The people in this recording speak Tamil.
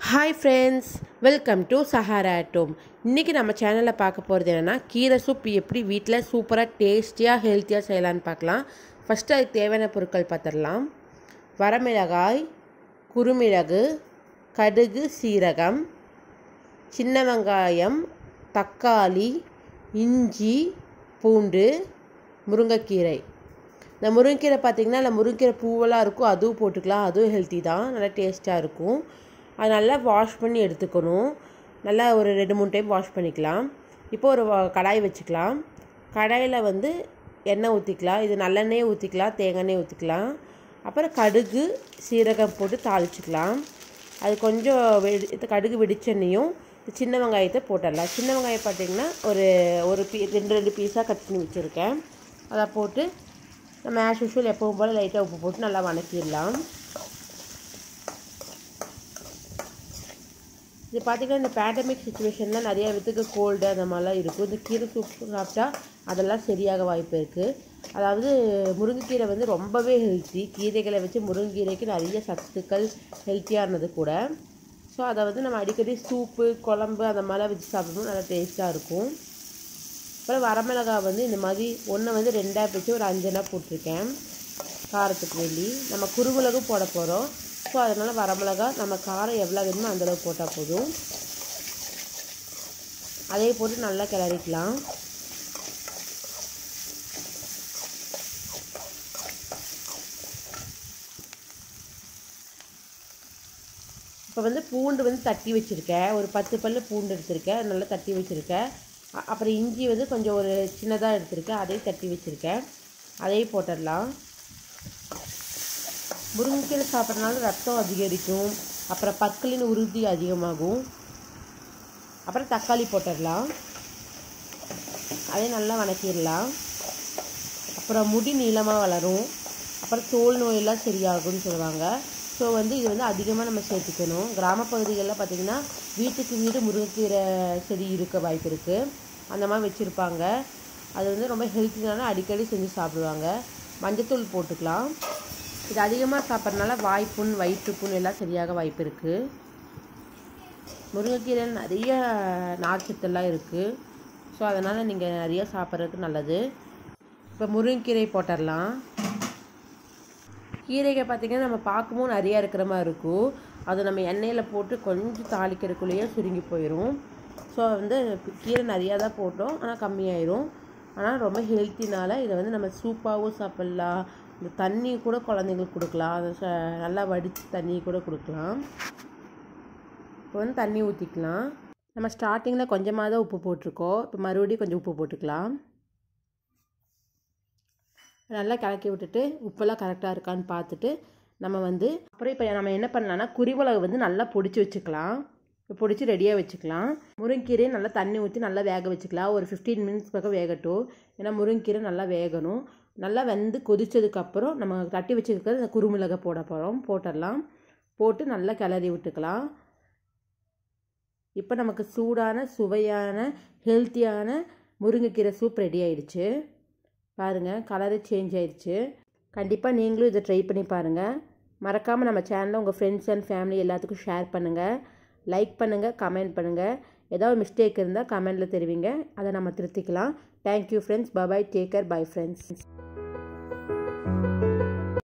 hi friends welcome to Sahara டோம் இன்றைக்கி நம்ம சேனலில் பார்க்க போகிறது என்னென்னா கீரை சூப் எப்படி வீட்டில் சூப்பராக டேஸ்டியாக ஹெல்த்தியாக செய்யலான்னு பார்க்கலாம் ஃபஸ்ட்டு அதுக்கு தேவையான பொருட்கள் பார்த்துடலாம் வரமிளகாய் குறுமிளகு கடுகு சீரகம் சின்ன வெங்காயம் தக்காளி இஞ்சி பூண்டு முருங்கைக்கீரை இந்த முருங்கைக்கீரை பார்த்திங்கன்னா இல்லை முருங்கைக்கீரை பூவெல்லாம் இருக்கும் அதுவும் போட்டுக்கலாம் அதுவும் ஹெல்த்தி தான் நல்லா டேஸ்ட்டாக இருக்கும் அது நல்லா வாஷ் பண்ணி எடுத்துக்கணும் நல்லா ஒரு ரெண்டு மூணு டைம் வாஷ் பண்ணிக்கலாம் இப்போ ஒரு வ- கடாய் வச்சுக்கலாம் கடாயில் வந்து எண்ணெய் ஊற்றிக்கலாம் இது நல்லெண்ணெய் ஊற்றிக்கலாம் தேங்காய் எண்ணெய் ஊற்றிக்கலாம் அப்புறம் கடுகு சீரகம் போட்டு தாளிச்சுக்கலாம் அது கொஞ்சம் வெடி இது கடுகு வெடிச்செண்ணையும் சின்ன வெங்காயத்தை போட்டுடலாம் சின்ன வெங்காயம் பார்த்திங்கன்னா ஒரு ஒரு பீ ரெண்டு ரெண்டு பீஸாக கட் பண்ணி வச்சுருக்கேன் அதை போட்டு நம்ம ஆஸ் யூஷுவல் எப்பவும் போல் லைட்டாக உப்பு போட்டு நல்லா வணக்கிடலாம் இது பார்த்திங்கன்னா இந்த பேண்டமிக் சுச்சுவேஷனில் நிறைய வித்துக்கு கோல்டு அந்த மாதிரிலாம் இருக்கும் இந்த கீரை சூப் சாப்பிட்டா அதெல்லாம் சரியாக வாய்ப்பு இருக்குது அதாவது முருங்கைக்கீரை வந்து ரொம்பவே ஹெல்த்தி கீரைகளை வச்சு முருங்கைக்கீரைக்கு நிறைய சத்துக்கள் ஹெல்த்தியானது கூட ஸோ அதை வந்து நம்ம அடிக்கடி சூப்பு குழம்பு அந்த மாதிரிலாம் வச்சு சாப்பிடும்போது நல்லா டேஸ்ட்டாக இருக்கும் அப்புறம் வரமிளகாய் வந்து இந்த மாதிரி ஒன்று வந்து ரெண்டாக பிடிச்சி ஒரு அஞ்சனா போட்டிருக்கேன் காரத்துக்கு வேண்டி நம்ம குறுமிளகும் போட போகிறோம் ஸோ அதனால் வரமிளகா நம்ம காரம் எவ்வளோ வேணுமோ அந்தளவு போட்டால் போதும் அதே போட்டு நல்லா கிளறிக்கலாம் இப்போ வந்து பூண்டு வந்து தட்டி வச்சுருக்கேன் ஒரு பத்து பல்லு பூண்டு எடுத்திருக்கேன் நல்லா தட்டி வச்சுருக்கேன் அ- அப்புறம் இஞ்சி வந்து கொஞ்சம் ஒரு சின்னதாக எடுத்திருக்கேன் அதையும் தட்டி வச்சுருக்கேன் அதையும் போட்டுடலாம் முருங்கைக்கீரை சாப்பிட்றதுனால ரத்தம் அதிகரிக்கும் அப்புறம் பற்களின் உறுதி அதிகமாகும் அப்புறம் தக்காளி போட்டுடலாம் அதையும் நல்லா வணக்கிடலாம் அப்புறம் முடி நீளமாக வளரும் அப்புறம் தோல் நோயெல்லாம் சரியாகும்னு சொல்லுவாங்க ஸோ வந்து இது வந்து அதிகமாக நம்ம சேர்த்துக்கணும் கிராமப்பகுதிகளில் பார்த்திங்கன்னா வீட்டுக்கு வீடு முருங்கைக்கீரை செடி இருக்க வாய்ப்பு இருக்குது அந்த மாதிரி வச்சுருப்பாங்க அது வந்து ரொம்ப ஹெல்த்தினால அடிக்கடி செஞ்சு சாப்பிடுவாங்க மஞ்சத்தூள் போட்டுக்கலாம் இது அதிகமாக சாப்பிட்றதுனால வாய்ப்புண் வயிற்றுப்புண் எல்லாம் சரியாக வாய்ப்பு இருக்குது முருங்கைக்கீரையில் நிறைய நார்ச்சத்தெல்லாம் இருக்குது ஸோ அதனால் நீங்கள் நிறைய சாப்பிட்றதுக்கு நல்லது இப்போ முருங்கைக்கீரை போட்டுடலாம் கீரைகள் பார்த்திங்கன்னா நம்ம பார்க்கும்போது நிறையா இருக்கிற மாதிரி இருக்கும் அது நம்ம எண்ணெயில் போட்டு கொஞ்சம் தாளிக்கிறதுக்குள்ளேயே சுருங்கி போயிடும் ஸோ வந்து கீரை நிறையா தான் போட்டோம் ஆனால் கம்மியாயிரும் ஆனால் ரொம்ப ஹெல்த்தினால இதை வந்து நம்ம சூப்பாகவும் சாப்பிட்லாம் இந்த தண்ணி கூட குழந்தைங்களுக்கு கொடுக்கலாம் அதை ச- நல்லா வடித்து தண்ணி கூட கொடுக்கலாம் இப்போ வந்து தண்ணி ஊற்றிக்கலாம் நம்ம ஸ்டார்டிங்கில் கொஞ்சமாக தான் உப்பு போட்டிருக்கோம் இப்போ மறுபடியும் கொஞ்சம் உப்பு போட்டுக்கலாம் நல்லா கலக்கி விட்டுட்டு உப்பெல்லாம் கரெக்டாக இருக்கான்னு பார்த்துட்டு நம்ம வந்து அப்புறம் இப்போ நம்ம என்ன பண்ணலாம்னா குருமிளகு வந்து நல்லா பொடிச்சு வச்சுக்கலாம் இப்போ பொடிச்சு ரெடியாக வச்சுக்கலாம் முருங்கீரையை நல்லா தண்ணி ஊற்றி நல்லா வேக வச்சுக்கலாம் ஒரு ஃபிஃப்டீன் மினிட்ஸ் பக்கம் வேகட்டும் ஏன்னா முருங்கீரை நல்லா வேகணும் நல்லா வெந்து கொதிச்சதுக்கப்புறம் நம்ம தட்டி வச்சுருக்கிறது இந்த குருமிளகை போட போகிறோம் போட்டுடலாம் போட்டு நல்லா கிளறி விட்டுக்கலாம் இப்போ நமக்கு சூடான சுவையான ஹெல்த்தியான முருங்கைக்கீரை சூப் ரெடி ஆயிடுச்சு பாருங்கள் கலரு சேஞ்ச் ஆயிடுச்சு கண்டிப்பாக நீங்களும் இதை ட்ரை பண்ணி பாருங்கள் மறக்காமல் நம்ம சேனலை உங்கள் ஃப்ரெண்ட்ஸ் அண்ட் ஃபேமிலி எல்லாத்துக்கும் ஷேர் பண்ணுங்கள் லைக் பண்ணுங்கள் கமெண்ட் பண்ணுங்கள் ஏதாவது மிஸ்டேக் இருந்தால் கமெண்டில் தெரிவிங்க அதை நம்ம திருத்திக்கலாம் thank you friends bye bye take care bye friends